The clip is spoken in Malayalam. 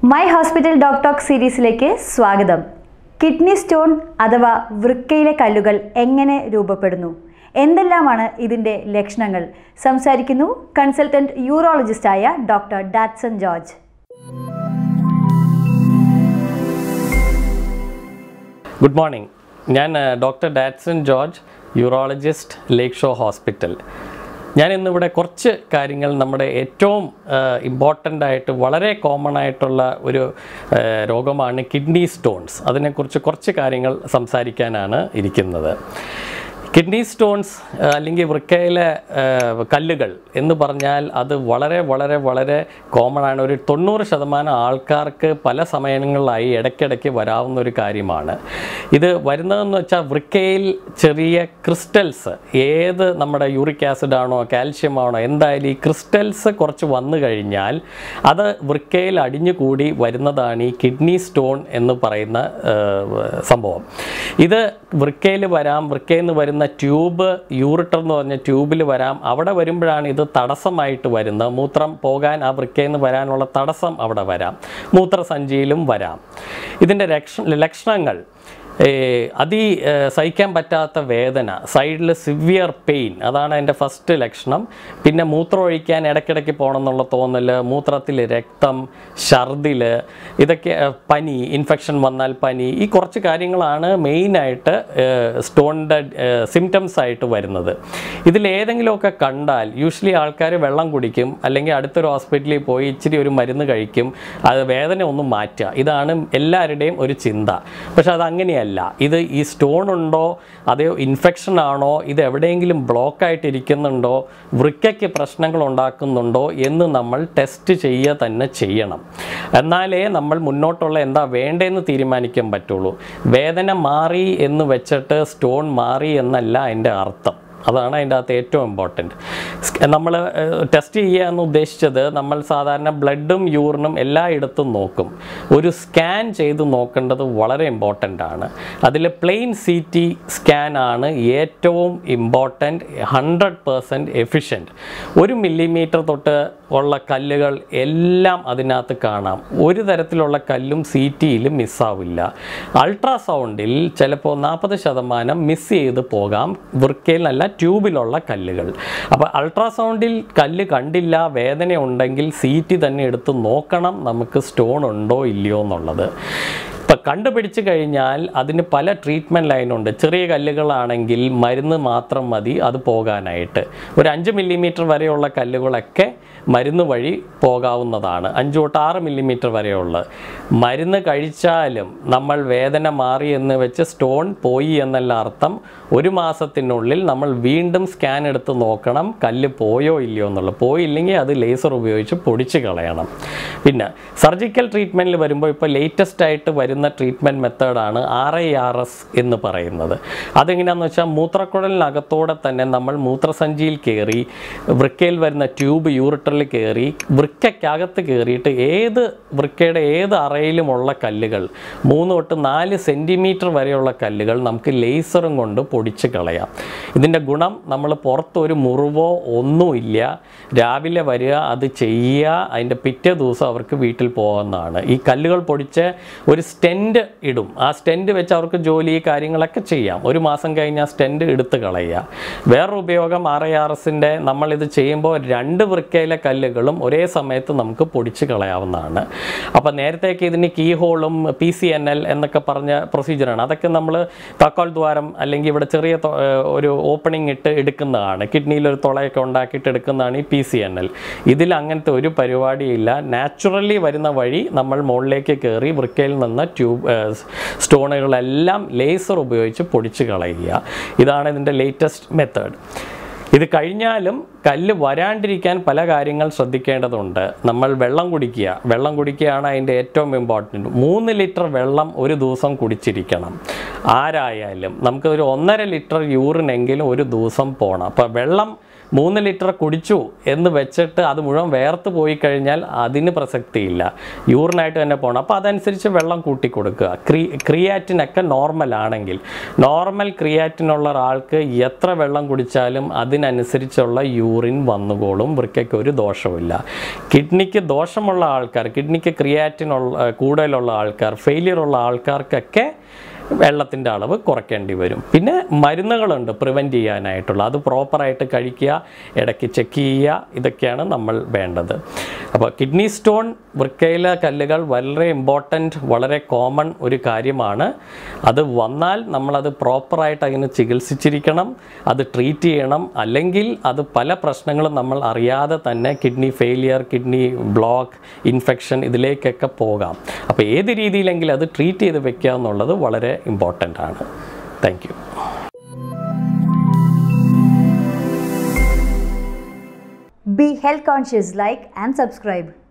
മൈ ഹോസ്പിറ്റൽ ഡോക്ടോക് സീരീസിലേക്ക് സ്വാഗതം കിഡ്നി സ്റ്റോൺ അഥവാ വൃക്കയിലെ കല്ലുകൾ എങ്ങനെ രൂപപ്പെടുന്നു എന്തെല്ലാമാണ് ഇതിൻ്റെ ലക്ഷണങ്ങൾ സംസാരിക്കുന്നു കൺസൾട്ടന്റ് യൂറോളജിസ്റ്റായ doctor Datson George good morning ഞാൻ doctor Datson George urologist Lakeshore hospital ഞാൻ ഇന്നിവിടെ കുറച്ച് കാര്യങ്ങൾ നമ്മുടെ ഏറ്റവും ഇമ്പോർട്ടൻ്റ് ആയിട്ട് വളരെ കോമൺ ആയിട്ടുള്ള ഒരു ആ, രോഗമാണ് കിഡ്നി സ്റ്റോൺസ് അതിനെക്കുറിച്ച് കുറച്ച് കാര്യങ്ങൾ സംസാരിക്കാനാണ് ഇരിക്കുന്നത് കിഡ്നി സ്റ്റോൺസ് ആ, അല്ലെങ്കിൽ വൃക്കയിലെ ആ, കല്ലുകൾ എന്ന് പറഞ്ഞാൽ അത് വളരെ വളരെ വളരെ കോമൺ ആണ് ഒരു തൊണ്ണൂറ് ശതമാനം ആൾക്കാർക്ക് പല സമയങ്ങളിലായി ഇടയ്ക്കിടയ്ക്ക് വരാവുന്ന ഒരു കാര്യമാണ് ഇത് വരുന്നതെന്ന് വെച്ചാൽ വൃക്കയിൽ ചെറിയ ക്രിസ്റ്റൽസ് ഏത് നമ്മുടെ യൂറിക് ആസിഡ് ആണോ കാൽഷ്യം ആണോ എന്തായാലും ഈ ക്രിസ്റ്റൽസ് കുറച്ച് വന്നു കഴിഞ്ഞാൽ അത് വൃക്കയിൽ അടിഞ്ഞുകൂടി വരുന്നതാണ് ഈ കിഡ്നി സ്റ്റോൺ എന്ന് പറയുന്ന ആ, സംഭവം ഇത് വൃക്കയിൽ വരാം വൃക്കയിൽ നിന്ന് വരുന്ന ട്യൂബ് യൂറിട്ടർ എന്ന് പറഞ്ഞ ട്യൂബിൽ വരാം അവിടെ വരുമ്പോഴാണ് ഇത് തടസ്സമായിട്ട് വരുന്നത് മൂത്രം പോകാൻ ആ വൃക്കയിൽ നിന്ന് വരാനുള്ള തടസ്സം അവിടെ വരാം മൂത്രസഞ്ചിയിലും വരാം ഇതിൻ്റെ ലക്ഷ ലക്ഷണങ്ങൾ ഏ, അതി ഏ, സഹിക്കാൻ പറ്റാത്ത വേദന സൈഡിൽ സിവിയർ പെയിൻ അതാണ് എൻ്റെ ഫസ്റ്റ് ലക്ഷണം പിന്നെ മൂത്രം ഒഴിക്കാൻ ഇടയ്ക്കിടയ്ക്ക് പോകണം എന്നുള്ള തോന്നൽ മൂത്രത്തിൽ രക്തം ഛർദിൽ ഇതൊക്കെ ഏ, പനി ഇൻഫെക്ഷൻ വന്നാൽ പനി ഈ കുറച്ച് കാര്യങ്ങളാണ് മെയിനായിട്ട് സ്റ്റോണിൻ്റെ സിംറ്റംസ് ആയിട്ട് വരുന്നത് ഇതിലേതെങ്കിലുമൊക്കെ കണ്ടാൽ യൂഷ്വലി ആൾക്കാർ വെള്ളം കുടിക്കും അല്ലെങ്കിൽ അടുത്തൊരു ഹോസ്പിറ്റലിൽ പോയി ഇച്ചിരി ഒരു മരുന്ന് കഴിക്കും അത് വേദന ഒന്ന് മാറ്റുക ഇതാണ് എല്ലാവരുടെയും ഒരു ചിന്ത പക്ഷെ അത് അങ്ങനെയല്ല ഇത് ഈ സ്റ്റോൺ ഉണ്ടോ അതോ ഇൻഫെക്ഷൻ ആണോ ഇത് എവിടെയെങ്കിലും ബ്ലോക്ക് ആയിട്ട് ഇരിക്കുന്നുണ്ടോ വൃക്കയ്ക്ക് പ്രശ്നങ്ങൾ ഉണ്ടാക്കുന്നുണ്ടോ എന്ന് നമ്മൾ ടെസ്റ്റ് ചെയ്യുക തന്നെ ചെയ്യണം എന്നാലേ നമ്മൾ മുന്നോട്ടുള്ള എന്താ വേണ്ടതെന്ന് തീരുമാനിക്കാൻ പറ്റുള്ളൂ വേദന മാറി എന്ന് വെച്ചിട്ട് സ്റ്റോൺ മാറി എന്നല്ല അതിൻ്റെ അർത്ഥം അതാണ് അതിൻ്റെ അകത്ത് ഏറ്റവും ഇമ്പോർട്ടൻറ്റ് നമ്മൾ ടെസ്റ്റ് ചെയ്യുക എന്ന് ഉദ്ദേശിച്ചത് നമ്മൾ സാധാരണ ബ്ലഡും യൂറിനും എല്ലായിടത്തും നോക്കും ഒരു സ്കാൻ ചെയ്ത് നോക്കേണ്ടത് വളരെ ഇമ്പോർട്ടൻ്റ് ആണ് അതിൽ പ്ലെയിൻ സി ടി സ്കാൻ ആണ് ഏറ്റവും ഇമ്പോർട്ടൻറ്റ് ഹൺഡ്രഡ് പേഴ്സൻറ്റ് എഫിഷ്യൻറ്റ് ഒരു മില്ലിമീറ്റർ തൊട്ട് ഉള്ള കല്ലുകൾ എല്ലാം അതിനകത്ത് കാണാം ഒരു തരത്തിലുള്ള കല്ലും സി ടിയിലും മിസ്സാവില്ല അൾട്രാസൗണ്ടിൽ ചിലപ്പോൾ നാൽപ്പത് ശതമാനം മിസ് ചെയ്ത് പോകാം വൃക്കയിലല്ല ട്യൂബിലുള്ള കല്ലുകൾ അപ്പോൾ അൾട്രാസൗണ്ടിൽ കല്ല് കണ്ടില്ല വേദന ഉണ്ടെങ്കിൽ സി ടി തന്നെ എടുത്ത് നോക്കണം നമുക്ക് സ്റ്റോൺ ഉണ്ടോ ഇല്ലയോ എന്നുള്ളത് ഇപ്പം കണ്ടുപിടിച്ച് കഴിഞ്ഞാൽ അതിന് പല ട്രീറ്റ്മെൻറ്റ് ലൈനുണ്ട് ചെറിയ കല്ലുകളാണെങ്കിൽ മരുന്ന് മാത്രം മതി അത് പോകാനായിട്ട് ഒരു അഞ്ച് മില്ലിമീറ്റർ വരെയുള്ള കല്ലുകളൊക്കെ മരുന്ന് വഴി പോകാവുന്നതാണ് അഞ്ച് തൊട്ട് ആറ് മില്ലിമീറ്റർ വരെയുള്ള മരുന്ന് കഴിച്ചാലും നമ്മൾ വേദന മാറി എന്ന് വെച്ച് സ്റ്റോൺ പോയി എന്നല്ല അർത്ഥം ഒരു മാസത്തിനുള്ളിൽ നമ്മൾ വീണ്ടും സ്കാൻ എടുത്ത് നോക്കണം കല്ല് പോയോ ഇല്ലയോ എന്നുള്ളത് പോയില്ലെങ്കിൽ അത് ലേസർ ഉപയോഗിച്ച് പൊടിച്ച് കളയണം പിന്നെ സർജിക്കൽ ട്രീറ്റ്മെൻറ്റിൽ വരുമ്പോൾ ഇപ്പോൾ ലേറ്റസ്റ്റ് ആയിട്ട് വരുന്ന ട്രീറ്റ്മെൻറ്റ് മെത്തേഡാണ് ആർ ഐ ആർ എസ് എന്ന് പറയുന്നത് അതെങ്ങനെയാണെന്ന് വെച്ചാൽ മൂത്രക്കുഴലിനകത്തോടെ തന്നെ നമ്മൾ മൂത്രസഞ്ചിയിൽ കയറി വൃക്കയിൽ വരുന്ന ട്യൂബ് യൂറിട്ടറിൽ കയറി വൃക്കയ്ക്കകത്ത് കയറിയിട്ട് ഏത് വൃക്കയുടെ ഏത് അറയിലുമുള്ള കല്ലുകൾ മൂന്ന് തൊട്ട് നാല് സെൻറ്റിമീറ്റർ വരെയുള്ള കല്ലുകൾ നമുക്ക് ലേസറും കൊണ്ട് പൊടിച്ച് കളയാം ഇതിൻ്റെ ഗുണം നമ്മൾ പുറത്ത് ഒരു മുറിവോ ഒന്നുമില്ല രാവിലെ വരിക അത് ചെയ്യുക അതിൻ്റെ പിറ്റേ ദിവസം അവർക്ക് വീട്ടിൽ പോകാവുന്നതാണ് ഈ കല്ലുകൾ പൊടിച്ച് ഒരു സ്റ്റെൻറ്റ് ഇടും ആ സ്റ്റെൻറ്റ് വെച്ച് അവർക്ക് ജോലി കാര്യങ്ങളൊക്കെ ചെയ്യാം ഒരു മാസം കഴിഞ്ഞ് ആ സ്റ്റെൻറ്റ് എടുത്ത് കളയുക വേറൊരു ഉപയോഗം ആർ ഐ ആർ എസിൻ്റെ നമ്മളിത് ചെയ്യുമ്പോൾ രണ്ട് വൃക്കയിലെ കല്ലുകളും ഒരേ സമയത്ത് നമുക്ക് പൊടിച്ച് കളയാവുന്നതാണ് അപ്പോൾ നേരത്തേക്ക് ഇതിന് കീ ഹോളും പി സി എൻ എൽ എന്നൊക്കെ പറഞ്ഞ പ്രൊസീജിയറാണ് അതൊക്കെ നമ്മൾ താക്കോൽ ദ്വാരം അല്ലെങ്കിൽ ഇവിടെ ചെറിയ തൊ- ഏഹ് ഒരു ഓപ്പണിംഗ് ഇട്ട് എടുക്കുന്നതാണ് കിഡ്നിയിൽ ഒരു തുളയൊക്കെ ഉണ്ടാക്കിയിട്ട് എടുക്കുന്നതാണ് ഈ പി സി എൻ എൽ ഇതിൽ അങ്ങനത്തെ ഒരു പരിപാടിയില്ല നാച്ചുറലി വരുന്ന വഴി നമ്മൾ മുകളിലേക്ക് കയറി വൃക്കയിൽ നിന്ന് ട്യൂബ് ഏഹ് സ്റ്റോണുകളെല്ലാം ലേസർ ഉപയോഗിച്ച് പൊടിച്ച് കളയുക ഇതാണ് ഇതിൻ്റെ ലേറ്റസ്റ്റ് മെത്തേഡ് ഇത് കഴിഞ്ഞാലും കല്ല് വരാണ്ടിരിക്കാൻ പല കാര്യങ്ങൾ ശ്രദ്ധിക്കേണ്ടതുണ്ട് നമ്മൾ വെള്ളം കുടിക്കുക വെള്ളം കുടിക്കുകയാണ് അതിൻ്റെ ഏറ്റവും ഇമ്പോർട്ടൻറ്റ് മൂന്ന് ലിറ്റർ വെള്ളം ഒരു ദിവസം കുടിച്ചിരിക്കണം ആരായാലും നമുക്ക് ഒരു ഒന്നര ലിറ്റർ യൂറിനെങ്കിലും ഒരു ദിവസം പോകണം അപ്പോൾ വെള്ളം മൂന്ന് ലിറ്റർ കുടിച്ചു എന്ന് വെച്ചിട്ട് അത് മുഴുവൻ വേർത്ത് പോയി കഴിഞ്ഞാൽ അതിന് പ്രസക്തിയില്ല യൂറിനായിട്ട് തന്നെ പോകണം അപ്പോൾ അതനുസരിച്ച് വെള്ളം കൂട്ടി കൊടുക്കുക ക്രീ ക്രിയാറ്റിനൊക്കെ നോർമൽ ആണെങ്കിൽ നോർമൽ ക്രിയാറ്റിനുള്ള ഒരാൾക്ക് എത്ര വെള്ളം കുടിച്ചാലും അതിനനുസരിച്ചുള്ള യൂറിൻ വന്നുകോളും വൃക്കയ്ക്ക് ഒരു ദോഷമില്ല കിഡ്നിക്ക് ദോഷമുള്ള ആൾക്കാർ കിഡ്നിക്ക് ക്രിയാറ്റിനുള്ള കൂടുതലുള്ള ആൾക്കാർ ഫെയിലിയർ ഉള്ള ആൾക്കാർക്കൊക്കെ വെള്ളത്തിൻ്റെ അളവ് കുറയ്ക്കേണ്ടി വരും പിന്നെ മരുന്നുകളുണ്ട് പ്രിവെൻറ്റ് ചെയ്യാനായിട്ടുള്ള അത് പ്രോപ്പറായിട്ട് കഴിക്കുക ഇടയ്ക്ക് ചെക്ക് ചെയ്യുക ഇതൊക്കെയാണ് നമ്മൾ വേണ്ടത് അപ്പോൾ കിഡ്നി സ്റ്റോൺ വൃക്കയിലെ കല്ലുകൾ വളരെ ഇമ്പോർട്ടൻറ്റ് വളരെ കോമൺ ഒരു കാര്യമാണ് അത് വന്നാൽ നമ്മളത് പ്രോപ്പറായിട്ട് അതിന് ചികിത്സിച്ചിരിക്കണം അത് ട്രീറ്റ് ചെയ്യണം അല്ലെങ്കിൽ അത് പല പ്രശ്നങ്ങളും നമ്മൾ അറിയാതെ തന്നെ kidney failure kidney block infection ഇതിലേക്കൊക്കെ പോകാം അപ്പോൾ ഏത് രീതിയിലെങ്കിലും അത് ട്രീറ്റ് ചെയ്ത് വെക്കുക എന്നുള്ളത് വളരെ ഇമ്പോർട്ടൻ്റ് ആണ് thank you Be health conscious, like and subscribe.